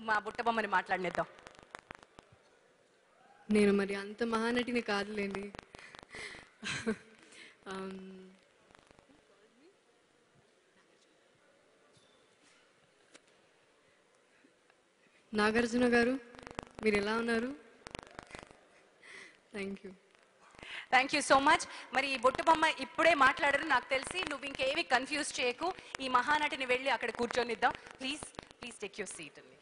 మా బుట్టబొమ్మని మాట్లాడినిద్దాం నేను మరి అంత మహానటిని కాదులేండి Um, నాగార్జున గారు మీరు ఎలా ఉన్నారు thank you thank you so much మరి ఈ బుట్టబొమ్మ ఇప్పుడే మాట్లాడరు నాకు తెలిసి నువ్వు ఇంకేమి కన్ఫ్యూజ్ చేయకు ఈ మహానటిని వెళ్ళి అక్కడ కూర్చొనిద్దాం please please take your seat అండి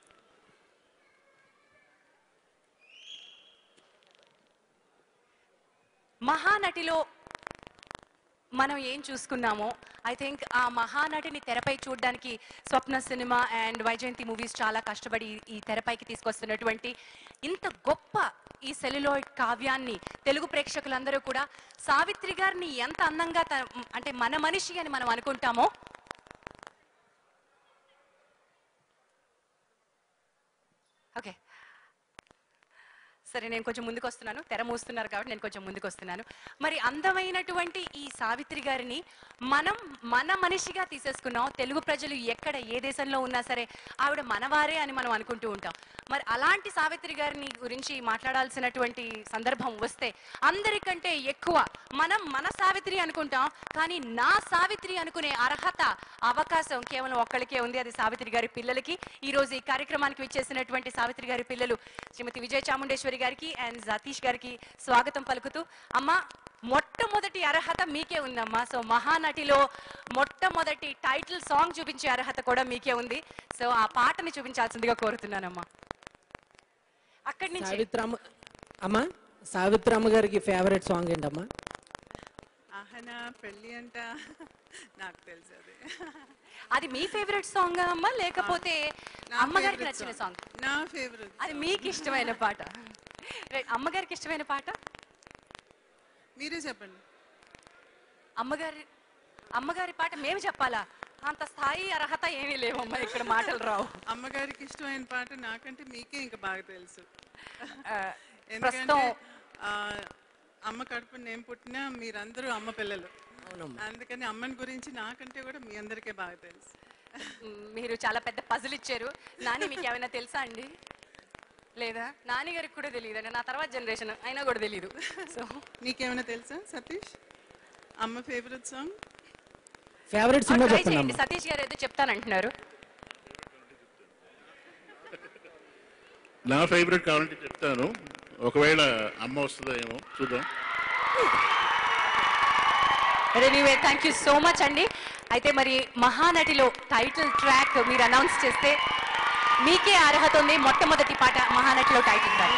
మహానటిలో మనం ఏం చూసుకున్నామో ఐ థింక్ ఆ మహానటిని తెరపై చూడడానికి Swapna Cinema and Vyjayanthi Movies చాలా కష్టపడి ఈ- ఈ తెరపైకి తీసుకొస్తున్నటువంటి ఇంత గొప్ప ఈ సెల్యులాయిడ్ కావ్యాన్ని తెలుగు ప్రేక్షకులందరూ కూడా సావిత్రి గారిని ఎంత అందంగా త- అంటే మన మనిషి అని మనం అనుకుంటామో ఓకే సరే నేను కొంచెం ముందుకు వస్తున్నాను తెర మూస్తున్నారు కాబట్టి నేను కొంచెం ముందుకు వస్తున్నాను మరి అందమైనటువంటి ఈ సావిత్రి గారిని మనం మన మనిషిగా తీసేసుకున్నాం తెలుగు ప్రజలు ఎక్కడ ఏ దేశంలో ఉన్నా సరే ఆవిడ మనవారే అని మనం అనుకుంటూ ఉంటాం మరి అలాంటి సావిత్రి గారిని గురించి మాట్లాడాల్సినటువంటి సందర్భం వస్తే అందరికంటే ఎక్కువ మనం మన సావిత్రి అనుకుంటాం కానీ నా సావిత్రి అనుకునే అర్హత అవకాశం కేవలం ఒక్కళ్ళకే ఉంది అది సావిత్రి గారి పిల్లలకి ఈ రోజు ఈ కార్యక్రమానికి విచ్చేసినటువంటి సావిత్రి గారి పిల్లలు శ్రీమతి విజయ చాముండేశ్వరి గారికి అండ్ సతీష్ గారికి స్వాగతం పలుకుతూ అమ్మా మొట్టమొదటి అర్హత మీకే ఉందమ్మా సో మహానటిలో మొట్టమొదటి టైటిల్ సాంగ్ చూపించే అర్హత కూడా మీకే ఉంది సో ఆ పాటని చూపించాల్సిందిగా కోరుతున్నానమ్మా అక్కడి నుంచి సావిత్రమ్మ అమ్మా సావిత్రమ్మ గారికి ఫేవరెట్ సాంగ్ ఏంటమ్మా ఆహనా పెళ్ళి అంట నాకు తెలుసు అది అది మీ ఫేవరెట్ సాంగ్ అమ్మా లేకపోతే నా అమ్మగారికి favorite నచ్చిన song. సాంగ్ నా ఫేవరెట్ అది మీకు ఇష్టమైన పాట రైట్ అమ్మగారికి ఇష్టమైన పాట మీరే చెప్పండి అమ్మగారి అమ్మగారి పాట మేము చెప్పాలా అంత స్థాయి అర్హత ఏమీ లేవమ్మా ఇక్కడ మాటలు రావు అమ్మగారికి ఇష్టమైన పాట నాకంటే మీకే ఇంకా బాగా తెలుసు ఆ, ఎందుకంటే ప్రస్తుతం ఆ, అమ్మ కడుపు నేను పుట్టినా మీరందరూ అమ్మ పిల్లలు అవునమ్మా అందుకని అమ్మని గురించి నాకంటే కూడా మీ అందరికీ బాగా తెలుసు మ్, మీరు చాలా పెద్ద పజిల్ ఇచ్చారు నాని మీకు ఏమైనా తెలుసా అండి లేదా నాని గారికి కూడా తెలియదు అండి నా తర్వాత జనరేషన్ అయినా కూడా తెలియదు సో నీకేమైనా తెలుసా సతీష్ అమ్మ favourite song favourite cinema try చెప్పండి చేయండి అమ్మా సతీష్ గారు ఏదో చెప్తానంటున్నారు నా ఫేవరెట్ కావాలంటే చెప్తాను ఒకవేళ అమ్మ వస్తుందో ఏమో చూద్దాం anyway thank you so much అండి అయితే మరి మహానటిలో టైటిల్ ట్రాక్ మీరు అనౌన్స్ చేస్తే మీకే అర్హత ఉంది మొట్టమొదటి పాట మహానటిలో టైటిల్ ట్రాక్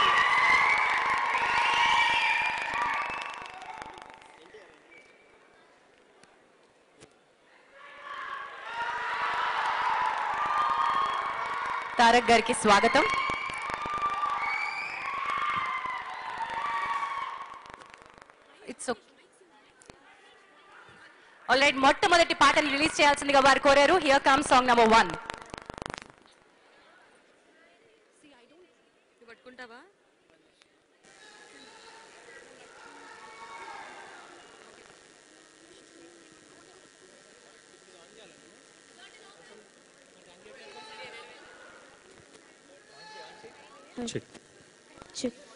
తారక్ గారికి స్వాగతం ఇట్స్ ఆల్ రైట్ మొట్టమొదటి పాటని రిలీజ్ చేయాల్సిందిగా వారు కోరారు here come song number one పట్టుకుంటావా చెక్